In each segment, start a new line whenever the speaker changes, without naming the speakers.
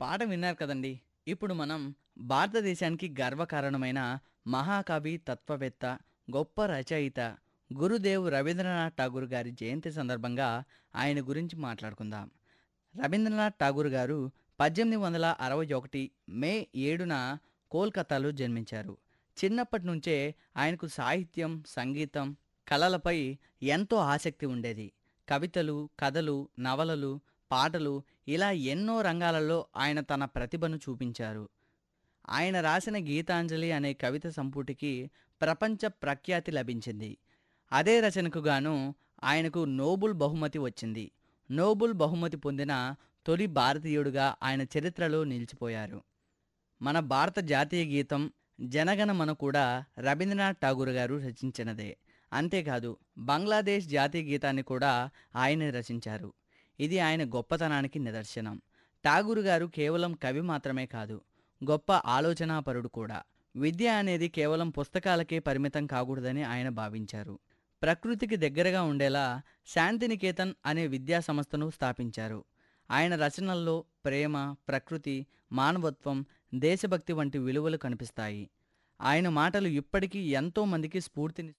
పాట విన్నారు కదండి ఇప్పుడు మనం భారతదేశానికి గర్వకారణమైన మహాకవి తత్వవేత్త గొప్ప రచయిత గురుదేవ్ రవీంద్రనాథ్ ఠాగూర్ గారి జయంతి సందర్భంగా ఆయన గురించి మాట్లాడుకుందాం రవీంద్రనాథ్ ఠాగూర్ గారు పద్దెనిమిది వందల అరవై ఒకటి మే ఏడున కోల్కతాలో జన్మించారు చిన్నప్పటి నుంచే ఆయనకు సాహిత్యం సంగీతం కళలపై ఎంతో ఆసక్తి ఉండేది కవితలు కథలు నవలలు పాటలు ఇలా ఎన్నో రంగాలలో ఆయన తన ప్రతిభను చూపించారు ఆయన రాసిన గీతాంజలి అనే కవిత సంపుటికి ప్రపంచ ప్రఖ్యాతి లభించింది అదే రచనకు గాను ఆయనకు నోబుల్ బహుమతి వచ్చింది నోబుల్ బహుమతి పొందిన తొలి భారతీయుడుగా ఆయన చరిత్రలో నిలిచిపోయారు మన భారత జాతీయ గీతం జనగణమన కూడా రవీంద్రనాథ్ ఠాగూర్ గారు రచించినదే అంతేకాదు బంగ్లాదేశ్ జాతీయ గీతాన్ని కూడా ఆయనే రచించారు ఇది ఆయన గొప్పతనానికి నిదర్శనం ఠాగూర్ గారు కేవలం కవి మాత్రమే కాదు గొప్ప ఆలోచనాపరుడు కూడా విద్య అనేది కేవలం పుస్తకాలకే పరిమితం కాకూడదని ఆయన భావించారు ప్రకృతికి దగ్గరగా ఉండేలా శాంతినికేతన్ అనే విద్యా సంస్థను స్థాపించారు ఆయన రచనల్లో ప్రేమ ప్రకృతి మానవత్వం దేశభక్తి వంటి విలువలు కనిపిస్తాయి ఆయన మాటలు ఇప్పటికీ ఎంతో మందికి స్ఫూర్తిని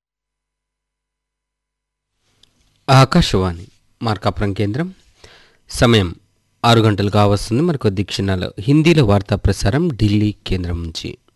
ఆకాశవాణి మార్కాపురం కేంద్రం సమయం ఆరు గంటలు కావస్తుంది మరికొద్ది క్షణాలు హిందీలో వార్తా ప్రసారం ఢిల్లీ కేంద్రం నుంచి